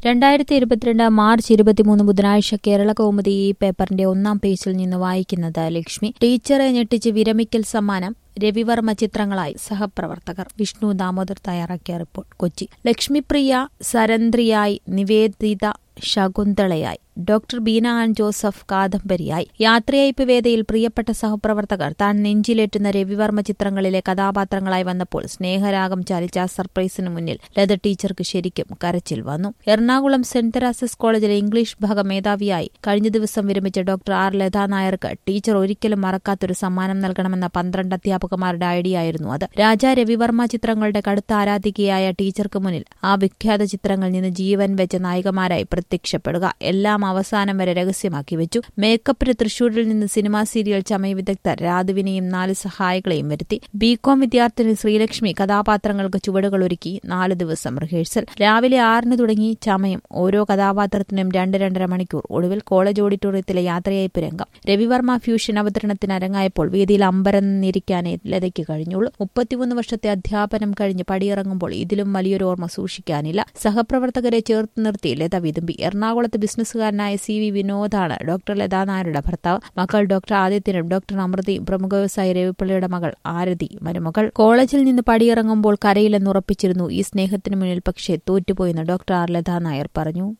രണ്ടായിരത്തി ഇരുപത്തിരണ്ട് മാർച്ച് ഇരുപത്തിമൂന്ന് ബുധനാഴ്ച കേരള കൗമുദി ഈ പേപ്പറിന്റെ ഒന്നാം പേജിൽ നിന്ന് വായിക്കുന്നത് ലക്ഷ്മി ടീച്ചറെ ഞെട്ടിച്ച് വിരമിക്കൽ സമ്മാനം രവിവർമ്മ ചിത്രങ്ങളായി സഹപ്രവർത്തകർ വിഷ്ണു ദാമോദർ തയ്യാറാക്കിയ റിപ്പോർട്ട് കൊച്ചി ലക്ഷ്മിപ്രിയ സരന്ത്രിയായി നിവേദിത ശകുന്തളയായി ഡോക്ടർ ബീന ആൻ ജോസഫ് കാദംബരിയായി യാത്രയയപ്പ് വേദിയിൽ പ്രിയപ്പെട്ട സഹപ്രവർത്തകർ താൻ നെഞ്ചിലേറ്റുന്ന രവിവർമ്മ ചിത്രങ്ങളിലെ കഥാപാത്രങ്ങളായി വന്നപ്പോൾ സ്നേഹരാഗം ചാലിച്ച ആ സർപ്രൈസിന് മുന്നിൽ ലത ടീച്ചർക്ക് ശരിക്കും കരച്ചിൽ വന്നു എറണാകുളം സെന്റ് തെരാസസ് കോളേജിലെ ഇംഗ്ലീഷ് ഭാഗ മേധാവിയായി കഴിഞ്ഞ ദിവസം വിരമിച്ച ഡോക്ടർ ആർ ലത നായർക്ക് ടീച്ചർ ഒരിക്കലും മറക്കാത്തൊരു സമ്മാനം നൽകണമെന്ന പന്ത്രണ്ട് അധ്യാപകന്മാരുടെ ഐഡിയ ആയിരുന്നു അത് രാജാ രവിവർമ്മ ചിത്രങ്ങളുടെ കടുത്ത ആരാധികയായ ടീച്ചർക്ക് മുന്നിൽ ആ വിഖ്യാത ചിത്രങ്ങളിൽ നിന്ന് ജീവൻ വെച്ച നായികമാരായി പ്രത്യക്ഷപ്പെടുക എല്ലാം അവസാനം വരെ രഹസ്യമാക്കി വെച്ചു മേക്കപ്പിന് തൃശൂരിൽ നിന്ന് സിനിമാ സീരിയൽ ചമയ വിദഗ്ധർ രാധുവിനെയും നാല് സഹായികളെയും വരുത്തി ബികോം വിദ്യാർത്ഥിനി ശ്രീലക്ഷ്മി കഥാപാത്രങ്ങൾക്ക് ചുവടുകൾ ഒരുക്കി നാല് ദിവസം റിഹേഴ്സൽ രാവിലെ ആറിന് തുടങ്ങി ചമയം ഓരോ കഥാപാത്രത്തിനും രണ്ട് രണ്ടര മണിക്കൂർ ഒടുവിൽ കോളേജ് ഓഡിറ്റോറിയത്തിലെ യാത്രയയപ്പ് രംഗം രവിവർമ്മ ഫ്യൂഷൻ അവതരണത്തിന് അരങ്ങായപ്പോൾ വേദിയിൽ അമ്പരന്നിരിക്കാനേ ലതയ്ക്ക് കഴിഞ്ഞുള്ളൂ മുപ്പത്തിമൂന്ന് വർഷത്തെ അധ്യാപനം കഴിഞ്ഞ് പടിയിറങ്ങുമ്പോൾ ഇതിലും വലിയൊരു ഓർമ്മ സൂക്ഷിക്കാനില്ല സഹപ്രവർത്തകരെ ചേർത്ത് നിർത്തി ലത വിതുമ്പി എറണാകുളത്ത് ബിസിനസ്സുകാരനായ സി വി വിനോദാണ് ഡോക്ടർ ലതാ നായരുടെ ഭർത്താവ് മകൾ ഡോക്ടർ ആദിത്യനും ഡോക്ടർ അമൃതയും പ്രമുഖ വ്യവസായി രവിപ്പിള്ളയുടെ മകൾ ആരതി മരുമകൾ കോളേജിൽ നിന്ന് പടിയിറങ്ങുമ്പോൾ കരയിലെന്നുറപ്പിച്ചിരുന്നു ഈ സ്നേഹത്തിന് മുന്നിൽ പക്ഷേ തോറ്റുപോയെന്ന് ഡോക്ടർ ആർ ലതാ നായർ പറഞ്ഞു